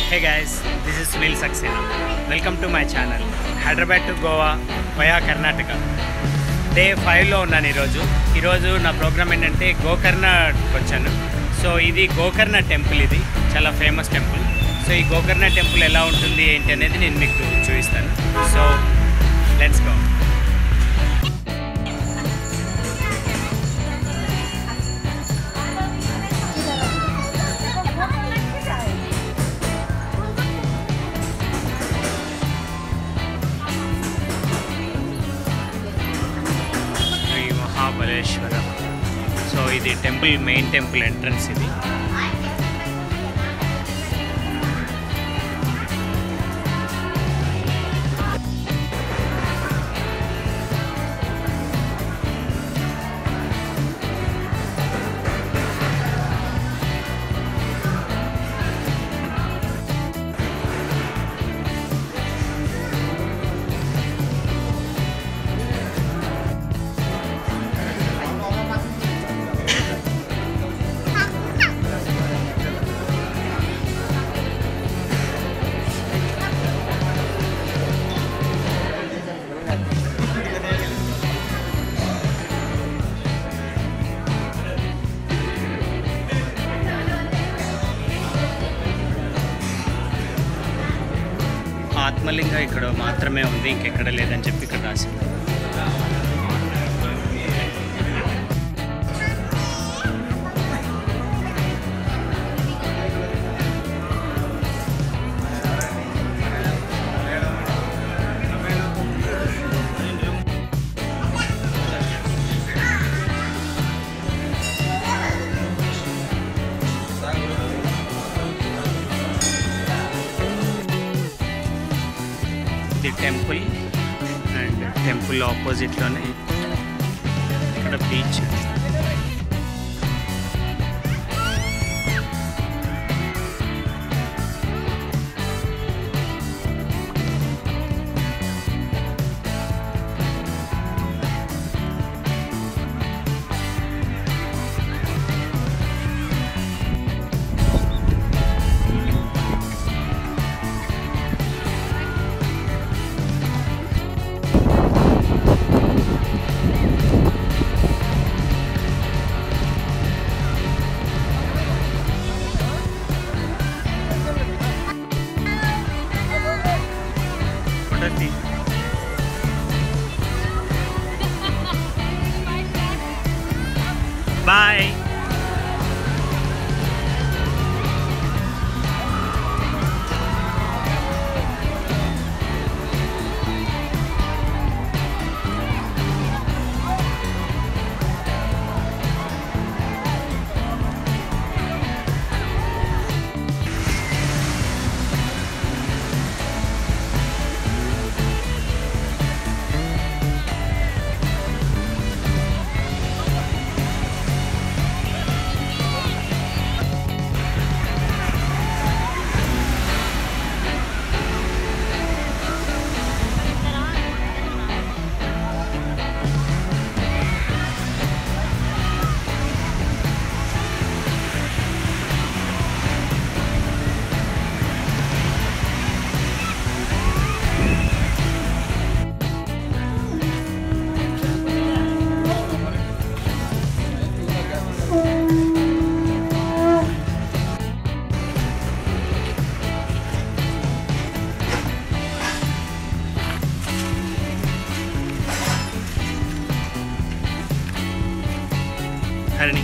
Hey guys this is Sunil Saxena welcome to my channel Hyderabad to Goa via Karnataka day ఫైవ్లో ఉన్నాను ఈరోజు ఈరోజు నా ప్రోగ్రామ్ ఏంటంటే గోకర్ణకి వచ్చాను సో ఇది గోకర్ణ టెంపుల్ ఇది చాలా ఫేమస్ టెంపుల్ సో ఈ గోకర్ణ టెంపుల్ ఎలా ఉంటుంది ఏంటి అనేది నేను మీకు చూపిస్తాను so let's go Shri Mahabaleshwara so ఇది టెంపుల్ మెయిన్ టెంపుల్ ఎంట్రన్స్ ఇది ఆత్మలింగ ఇక్కడ మాత్రమే ఉంది ఇంకెక్కడ లేదని చెప్పి ఇక్కడ రాసింది ఇది టెంపుల్ అండ్ టెంపుల్ ఆపోజిట్లోనే ఇక్కడ బీచ్ ఉంటుంది బాయ్ హరిణి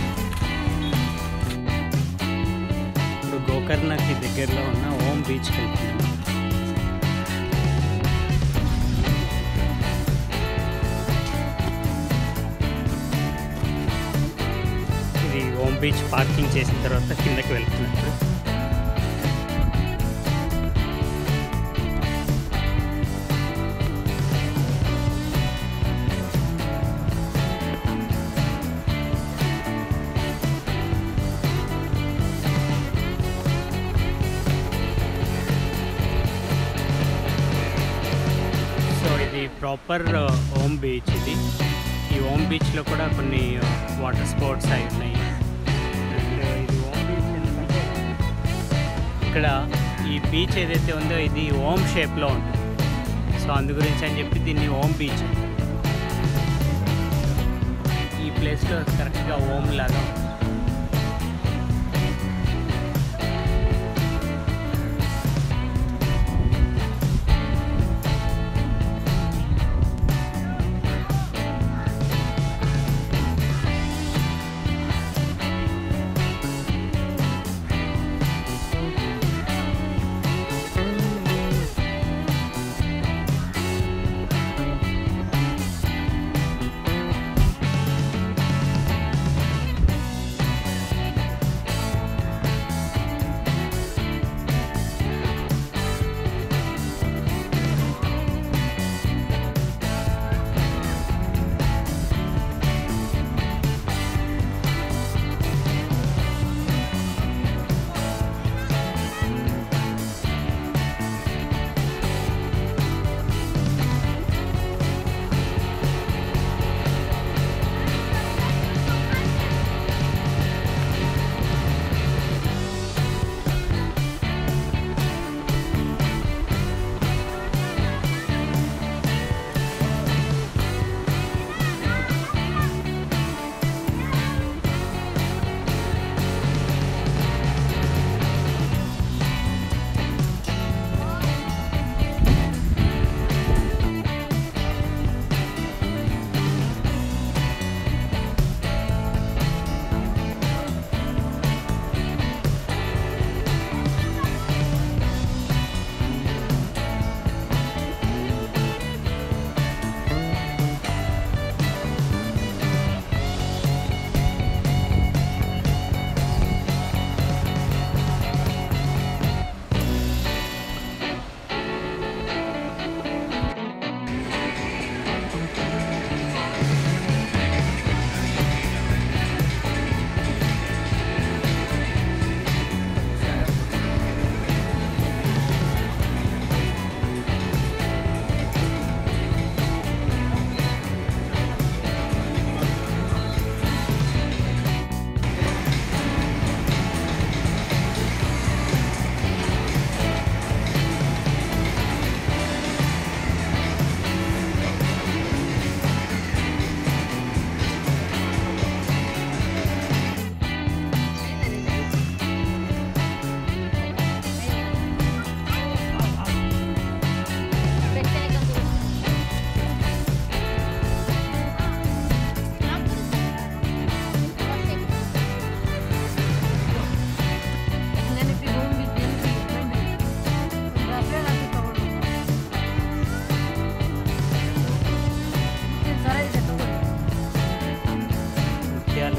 ఇప్పుడు గోకర్ణకి దగ్గరలో ఉన్న ఓం బీచ్కి వెళ్తున్నాను ఇది ఓం బీచ్ పార్కింగ్ చేసిన తర్వాత కిందకి వెళ్తున్నట్టు సో ఇది ప్రాపర్ ఓం బీచ్ ఇది ఈ ఓం బీచ్లో కూడా కొన్ని వాటర్ స్పోర్ట్స్ అవి ఉన్నాయి అండ్ ఇది ఓం బీచ్ ఎందుకంటే ఇక్కడ ఈ బీచ్ ఏదైతే ఉందో ఇది ఓమ్ షేప్లో ఉంటుంది సో అందు గురించి అని చెప్పి దీన్ని ఓమ్ బీచ్ ఈ ప్లేస్లో కరెక్ట్గా ఓమ్ లాగా ఉంది. ముత్యాలు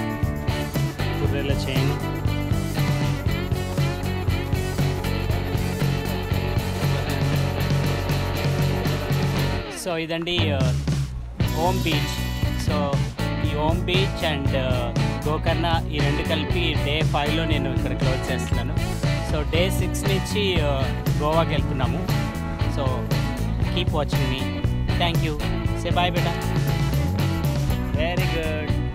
గుర్రెల చైన్ సో ఇదండి ఓమ్ బీచ్ సో ఈ ఓమ్ బీచ్ అండ్ గోకర్ణ ఈ రెండు కలిపి డే ఫైవ్లో నేను ఇక్కడ క్లోజ్ చేస్తున్నాను సో డే సిక్స్ నుంచి uh, గోవాకి వెళ్తున్నాము సో కీప్ వాచింగ్ మీ థ్యాంక్ యూ సే బాయ్ బేటా వెరీ గుడ్